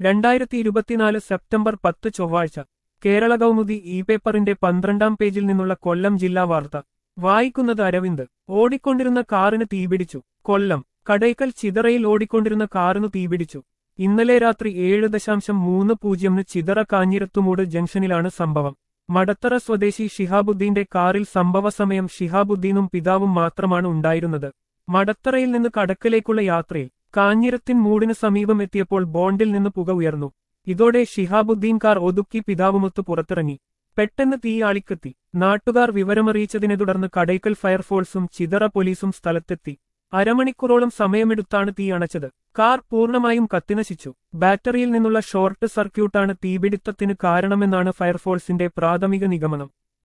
രണ്ടായിരത്തി ഇരുപത്തിനാല് സെപ്റ്റംബർ പത്ത് ചൊവ്വാഴ്ച കേരള കൗമുദി ഇ പേപ്പറിന്റെ പന്ത്രണ്ടാം പേജിൽ നിന്നുള്ള കൊല്ലം ജില്ലാ വാർത്ത വായിക്കുന്നത് അരവിന്ദ് ഓടിക്കൊണ്ടിരുന്ന കാറിന് തീപിടിച്ചു കൊല്ലം കടയ്ക്കൽ ചിതറയിൽ ഓടിക്കൊണ്ടിരുന്ന കാറിന് തീപിടിച്ചു ഇന്നലെ രാത്രി ഏഴ് ദശാംശം മൂന്ന് പൂജ്യമിന് ചിതറ കാഞ്ഞിരത്തുമൂട് ജംഗ്ഷനിലാണ് സംഭവം മടത്തറ സ്വദേശി ഷിഹാബുദ്ദീന്റെ കാറിൽ സംഭവസമയം ഷിഹാബുദ്ദീനും പിതാവും മാത്രമാണ് ഉണ്ടായിരുന്നത് മടത്തറയിൽ നിന്ന് കടക്കലേക്കുള്ള യാത്രയിൽ കാഞ്ഞിരത്തിൻ മൂടിന് സമീപം എത്തിയപ്പോൾ ബോണ്ടിൽ നിന്ന് പുക ഉയർന്നു ഇതോടെ ഷിഹാബുദ്ദീൻ കാർ ഒതുക്കി പിതാവുമൊത്ത് പുറത്തിറങ്ങി പെട്ടെന്ന് തീ ആളിക്കെത്തി നാട്ടുകാർ വിവരമറിയിച്ചതിനെ തുടർന്ന് കടയ്ക്കൽ ഫയർഫോഴ്സും ചിതറ പോലീസും സ്ഥലത്തെത്തി അരമണിക്കൂറോളം സമയമെടുത്താണ് തീ അണച്ചത് കാർ പൂർണ്ണമായും കത്തിനശിച്ചു ബാറ്ററിയിൽ നിന്നുള്ള ഷോർട്ട് സർക്യൂട്ടാണ് തീപിടിത്തത്തിന് കാരണമെന്നാണ് ഫയർഫോഴ്സിന്റെ പ്രാഥമിക നിഗമനം